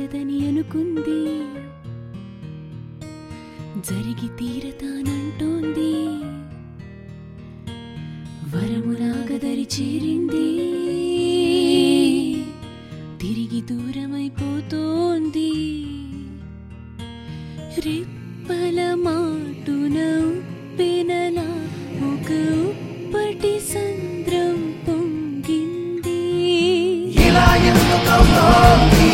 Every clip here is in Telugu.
తీరదని అనుకుంది జరిగి తీరతానంటోంది వరములాగదరి చేరింది తిరిగి దూరమైపోతోంది రెప్పల మాటున ఉప్పెనలా ఒక ఉప్పటి సంద్రం పొంగింది ఇలా ఎందుకవుతోంది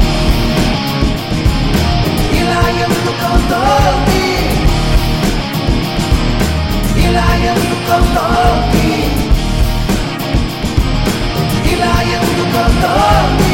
ఇలా ఎందుకవుతోంది ఇలా ఎందుకవుతోంది ఇలా ఎందుకవుతోంది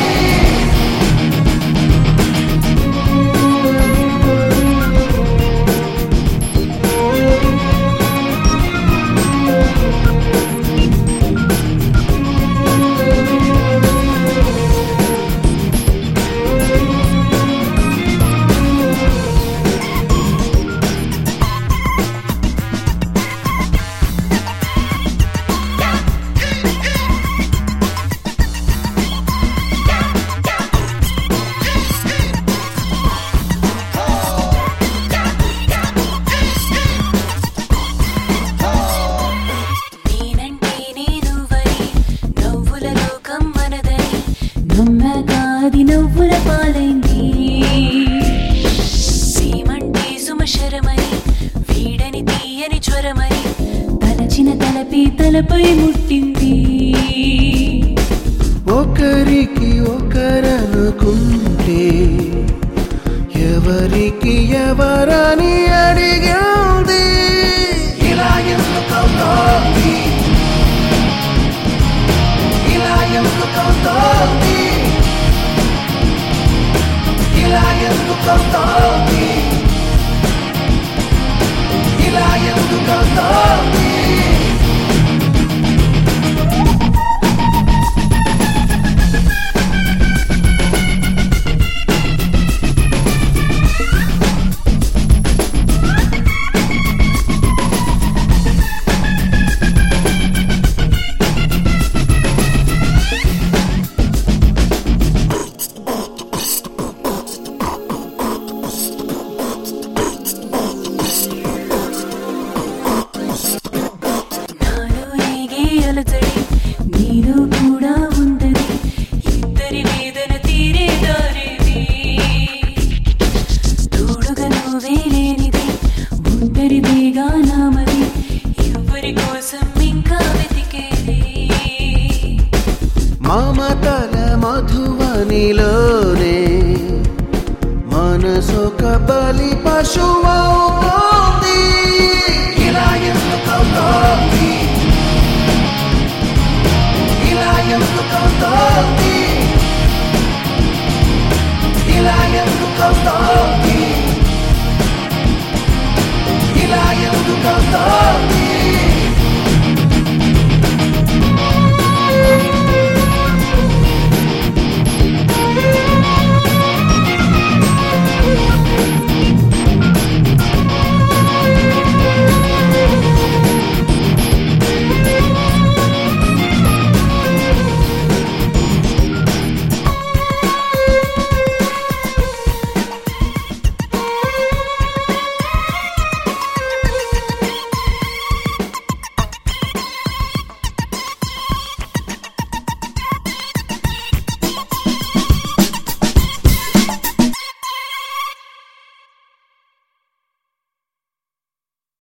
నేనంటే నేనువని నవ్వుల లోకం మనదని నమ్మకాది నవ్వుల పాలైంది ప్రేమంటే సుమశరమని వీడని తీయని జ్వరమని తలచిన తలపి తలపై ముట్టింది ఒకరికి ఒకరనుకుంటే ఎవరికి ఎవరని అడిగింది ఇలా ఎందుకవుతోంది ఇలా ఎందుకవుతోంది ఇలా ఎందుకవుతోంది ఇలా ఎందుకవుతోంది నాలో రేగే అలజడి నీలో కూడా ఉందని ఇద్దరి వేదన తీరే దారేది తోడుగా నువ్వే లేనిది ఒంటరిదేగా నామది ఎవరి కోసం ఇంకా వెతికేది మమతల మధువనిలోనే మనసొక బలి పశువవుతోంది ఇలా ఎందుకవుతోంది ఇలా ఎందుకవుతోంది ఇలా ఎందుకు